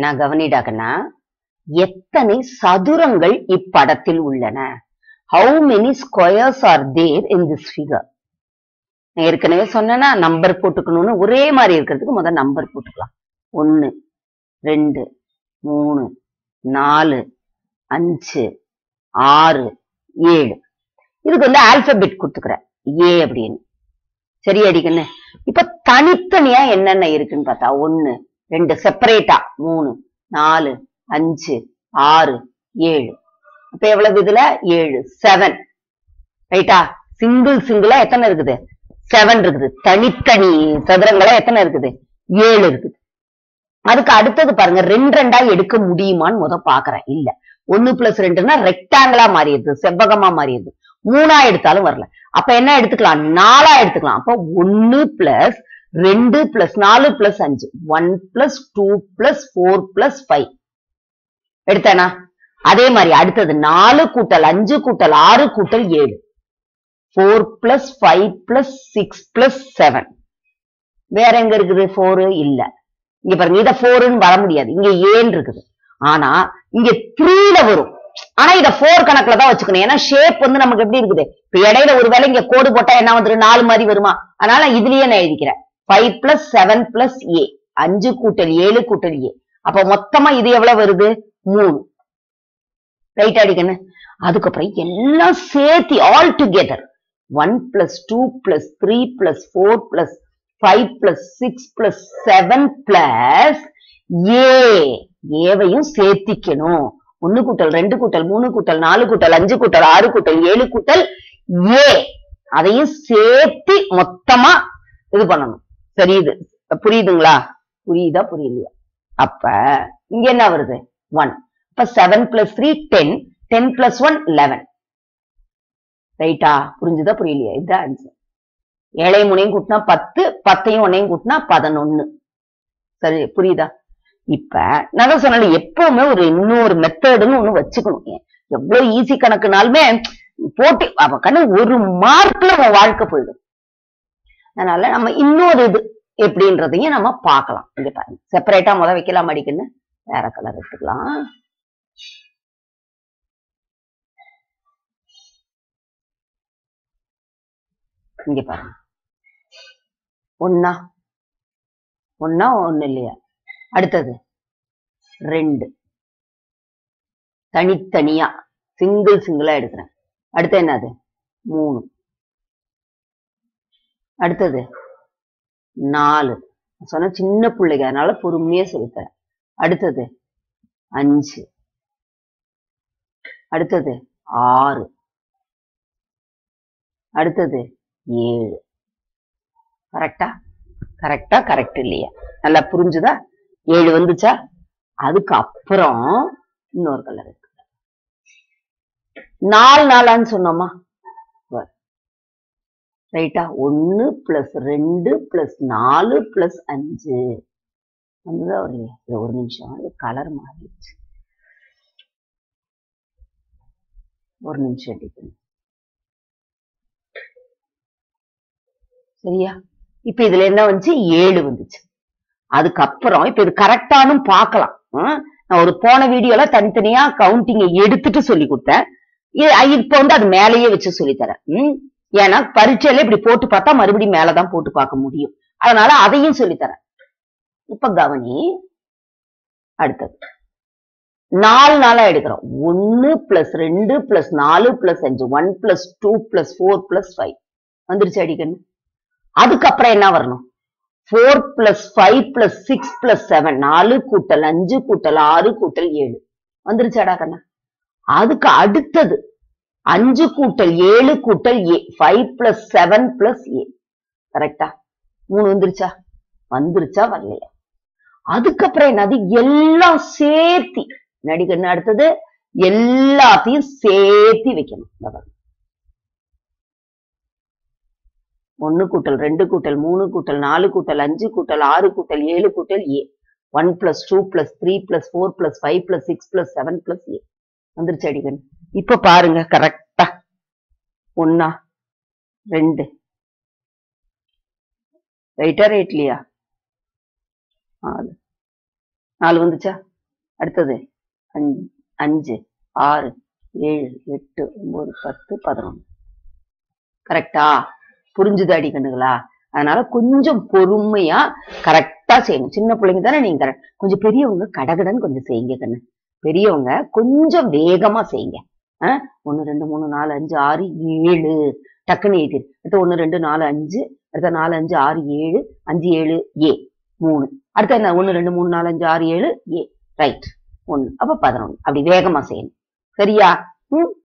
நான் கவனிடாக்கண்ணா எத்தனை சதுரங்கள் இப்படத்தில் உள்ளன how many squares are there in this figure நான் ஏற்கனவே சொன்னேன்னா நம்பர் போட்டுக்கணும்னு ஒரே மாதிரி இருக்கிறதுக்கு முதல் நம்பர் போட்டுக்கலாம் ஒன்னு ரெண்டு மூணு நாலு அஞ்சு ஆறு ஏழு இதுக்கு வந்து ஆல்பபெட் கொடுத்துக்கிறேன் ஏ அப்படின்னு சரி அடிக்கண்ணு இப்ப தனித்தனியா என்னென்ன இருக்குன்னு பார்த்தா ஒன்னு ரெண்டு செப்பரேட்டா மூணு நாலு அஞ்சு ஆறு ஏழு இப்ப எவ்வளவு இதுல ஏழு செவன் ரைட்டா சிங்கிள் சிங்கிளா எத்தனை இருக்குது செவன் இருக்குது தனித்தனி சதுரங்களா எத்தனை இருக்குது ஏழு இருக்குது அதுக்கு அடுத்தது பாருங்க ரெண்டு ரெண்டா எடுக்க முடியுமான்னு முத பாக்குறேன் இல்ல ஒன்னு பிளஸ் ரெண்டுன்னா ரெக்டாங்கிளா மாறிடுது செவ்வகமா மாறிடுது மூணா எடுத்தாலும் வரல அப்ப என்ன எடுத்துக்கலாம் நாலா எடுத்துக்கலாம் அப்ப ஒன்னு பிளஸ் ரெண்டு பிளஸ் நாலு பிளஸ் அஞ்சு one plus two plus four plus five எடுத்தேனா அதே மாதிரி அடுத்தது நாலு கூட்டல் அஞ்சு கூட்டல் ஆறு கூட்டல் ஏழு four plus five plus six plus seven வேற எங்க இருக்குது ஃபோரு இல்ல இங்க பாருங்க இத ஃபோருன்னு வர முடியாது இங்க ஏன் இருக்குது ஆனா இங்க த்ரீல வரும் ஆனா இத ஃபோர் கணக்குல தான் வச்சுக்கணும் ஏன்னா ஷேப் வந்து நமக்கு எப்படி இருக்குது இப்ப இடையில ஒரு வேளை இங்க கோடு போட்டா என்ன வந்துடும் நாலு மாதிரி வருமா அதனால இதுலயே நான் எழுதிக்கிறேன் five plus seven plus eight அஞ்சு கூட்டல் ஏழு கூட்டல் ஏ அப்ப மொத்தமா இது எவ்வளவு வருது மூணு ரைட் அடிக்கணும் அதுக்கப்புறம் எல்லாம் சேர்த்தி all together one plus two plus three plus four plus five plus six plus seven plus eight ஏவையும் சேர்த்திக்கணும் ஒன்னு கூட்டல் ரெண்டு கூட்டல் மூணு கூட்டல் நாலு கூட்டல் அஞ்சு கூட்டல் ஆறு கூட்டல் ஏழு கூட்டல் ஏ அதையும் சேர்த்து மொத்தமா இது பண்ணணும் சரி இது புரியுதுங்களா புரியுதா புரியலையா அப்ப இங்க என்ன வருது ஒன் அப்ப seven plus three ten ten plus one eleven ரைட்டா புரிஞ்சுதா புரியலையா இதுதான் ஆன்சர் ஏழையும் முனையும் கூட்டினா பத்து பத்தையும் ஒன்னையும் கூட்டினா பதினொன்னு சரி புரியுதா இப்ப நான் தான் சொன்னேன் எப்பவுமே ஒரு இன்னொரு மெத்தடுன்னு ஒண்ணு வச்சுக்கணும் ஏன் எவ்வளவு ஈஸி கணக்குனாலுமே போட்டு அவ கண்ணு ஒரு மார்க்ல உன் வாழ்க்கை போயிடும் அதனால நம்ம இன்னொரு இது எப்படின்றதையும் நம்ம பார்க்கலாம் இங்க பாருங்க செப்பரேட்டா முத வைக்கலாம் அடிக்குன்னு வேற கலர் எடுத்துக்கலாம் இங்க பாருங்க ஒன்னா ஒன்னா ஒண்ணு இல்லையா அடுத்தது ரெண்டு தனித்தனியா சிங்கிள் சிங்கிளா எடுக்கிறேன் அடுத்து என்னது மூணு அடுத்தது நாலு சொன்ன சின்ன பிள்ளைங்க அதனால பொறுமையா சொல்லித்தரேன் அடுத்தது அஞ்சு அடுத்தது ஆறு அடுத்தது ஏழு கரெக்டா கரெக்டா கரெக்ட் இல்லையா நல்லா புரிஞ்சுதா ஏழு வந்துச்சா அதுக்கு அப்புறம் இன்னொரு கலர் இருக்கு நாலு நாளான்னு சொன்னோமா ரைட்டா ஒன்னு பிளஸ் ரெண்டு பிளஸ் நாலு பிளஸ் அஞ்சு வந்துதான் ஒரு இது ஒரு நிமிஷம் இது கலர் மாறிடுச்சு ஒரு நிமிஷம் எடுக்கணும் சரியா இப்ப இதுல என்ன வந்துச்சு ஏழு வந்துச்சு அதுக்கப்புறம் இப்ப இது கரெக்டானு பார்க்கலாம் ஆ? நான் ஒரு போன வீடியோல தனித்தனியா கவுண்டிங்க எடுத்துட்டு சொல்லி கொடுத்தேன் இது- இப்ப வந்து அது மேலேயே வச்சு சொல்லி தரேன் ம்? ஏன்னா பரீட்சையில இப்படி போட்டு பார்த்தா மறுபடியும் மேலதான் போட்டு பார்க்க முடியும் அதனால அதையும் சொல்லி தரேன் இப்ப கவனி அடுத்தது நாலு நாளா எடுக்கிறோம் ஒன்னு பிளஸ் ரெண்டு பிளஸ் நாலு பிளஸ் அஞ்சு one plus two plus four plus five வந்துருச்சு அடிக்கணும் அதுக்கப்புறம் என்ன வரணும் four plus five plus six plus seven நாலு கூட்டல் அஞ்சு கூட்டல் ஆறு கூட்டல் ஏழு வந்துருச்சாடா கண்ணா அதுக்கு அடுத்தது அஞ்சு கூட்டல் ஏழு கூட்டல் ஏ five plus seven plus eight கரெக்டா மூணு வந்துருச்சா வந்துருச்சா வரலையா அதுக்கப்புறம் என்னது எல்லாம் சேர்த்தி நடிகன்னு அடுத்தது எல்லாத்தையும் சேர்த்தி வைக்கணும் இந்த பாருங்க. ஒன்னு கூட்டல் ரெண்டு கூட்டல் மூணு கூட்டல் நாலு கூட்டல் அஞ்சு கூட்டல் ஆறு கூட்டல் ஏழு கூட்டல் ஏ one plus two plus three plus four plus five plus six plus seven plus eight வந்துருச்சு அடிக்கன் இப்ப பாருங்க கரெக்டா ஒன்னா ரெண்டு ரைட்டா ரைட்லியா நாலு நாலு வந்துச்சா அடுத்தது அஞ்சு அஞ்சு ஆறு ஏழு எட்டு ஒன்பது பத்து பதினொன்று கரெக்டா புரிஞ்சுது அடி கண்ணுங்களா அதனால கொஞ்சம் பொறுமையா கரெக்டா செய்யணும் சின்ன பிள்ளைங்க தானே நீங்க correct. கொஞ்சம் பெரியவங்க கடகடன்னு கொஞ்சம் செய்யுங்க கண்ணு பெரியவங்க கொஞ்சம் வேகமா செய்யுங்க ஆஹ் ஒன்னு ரெண்டு மூணு நாலு அஞ்சு ஆறு ஏழு டக்குன்னு எழுதிரு அடுத்து ஒன்னு ரெண்டு நாலு அஞ்சு அடுத்த நாலு அஞ்சு ஆறு ஏழு அஞ்சு ஏழு ஏ மூணு அடுத்து என்ன ஒன்னு ரெண்டு மூணு நாலு அஞ்சு ஆறு ஏழு ஏ ரைட் ஒண்ணு அப்ப பதினொன்னு அப்படி வேகமா செய்யணும் சரியா ம்